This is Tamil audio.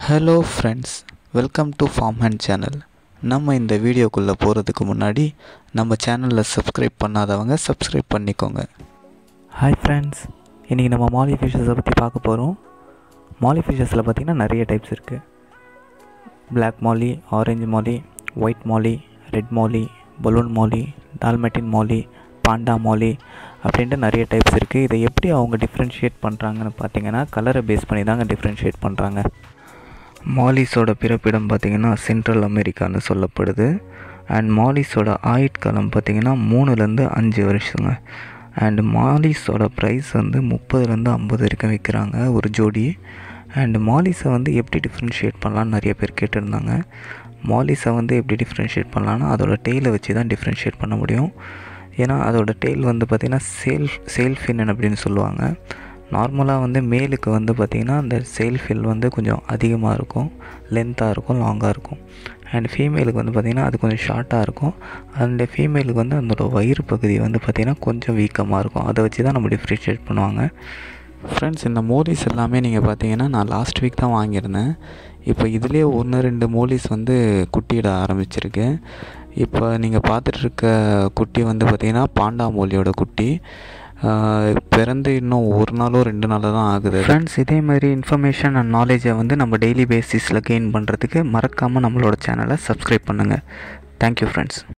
hello friends welcome to farm hand channel நம்ம இந்த வீடியோக்குள்ளே போகிறதுக்கு முன்னாடி நம்ம சேனலில் சப்ஸ்கிரைப் பண்ணாதவங்க சப்ஸ்கிரைப் பண்ணிக்கோங்க ஹாய் ஃப்ரெண்ட்ஸ் இன்றைக்கி நம்ம மாலி ஃபிஷஸை பற்றி பார்க்க போகிறோம் மாலி ஃபிஷஸில் பார்த்திங்கன்னா நிறைய டைப்ஸ் இருக்குது black molly orange molly white molly red molly balloon molly dalmatian molly panda molly அப்படின்ட்டு நிறைய டைப்ஸ் இருக்குது இதை எப்படி அவங்க டிஃப்ரென்ஷியேட் பண்ணுறாங்கன்னு பார்த்தீங்கன்னா கலரை பேஸ் பண்ணி தாங்க டிஃப்ரென்ஷியேட் பண்ணுறாங்க மாலிஸோட பிறப்பிடம் பார்த்திங்கன்னா சென்ட்ரல் அமெரிக்கான்னு சொல்லப்படுது அண்ட் மாலிஸோட ஆயுட்காலம் பார்த்திங்கன்னா மூணுலேருந்து அஞ்சு வருஷங்க அண்ட் மாலிஸோட ப்ரைஸ் வந்து முப்பதுலேருந்து ஐம்பது வரைக்கும் விற்கிறாங்க ஒரு ஜோடி அண்ட் மாலிஸை வந்து எப்படி டிஃப்ரென்ஷியேட் பண்ணலான்னு நிறைய பேர் கேட்டிருந்தாங்க மாலிஸை வந்து எப்படி டிஃப்ரென்ஷியேட் பண்ணலான்னா அதோட டெய்லை வச்சு தான் டிஃப்ரென்ஷியேட் பண்ண முடியும் ஏன்னா அதோட டெய்ல் வந்து பார்த்திங்கன்னா சேல் சேல் ஃபின் அப்படின்னு சொல்லுவாங்க நார்மலாக வந்து மேலுக்கு வந்து பார்த்திங்கன்னா அந்த சேல் ஃபில் வந்து கொஞ்சம் அதிகமாக இருக்கும் லென்த்தாக இருக்கும் லாங்காக இருக்கும் அண்ட் ஃபீமேலுக்கு வந்து பார்த்திங்கன்னா அது கொஞ்சம் ஷார்ட்டாக இருக்கும் அந்த ஃபீமேலுக்கு வந்து அதோட வயிறு பகுதி வந்து பார்த்திங்கன்னா கொஞ்சம் வீக்கமாக இருக்கும் அதை வச்சு தான் நம்ம டிஃப்ரென்ஷியேட் பண்ணுவாங்க ஃப்ரெண்ட்ஸ் இந்த மோலிஸ் எல்லாமே நீங்கள் பார்த்தீங்கன்னா நான் லாஸ்ட் வீக் தான் வாங்கியிருந்தேன் இப்போ இதுலேயே ஒன்று ரெண்டு மோலிஸ் வந்து குட்டியிட ஆரம்பிச்சிருக்கு இப்போ நீங்கள் பார்த்துட்ருக்க குட்டி வந்து பார்த்திங்கன்னா பாண்டா மோலியோட குட்டி பிறந்து இன்னும் ஒரு நாளோ ரெண்டு நாளோ தான் ஆகுது ஃப்ரெண்ட்ஸ் இதே மாதிரி இன்ஃபர்மேஷன் அண்ட் நாலேஜை வந்து நம்ம டெய்லி பேசிஸில் கெயின் பண்ணுறதுக்கு மறக்காமல் நம்மளோட சேனலை சப்ஸ்கிரைப் பண்ணுங்கள் தேங்க்யூ ஃப்ரெண்ட்ஸ்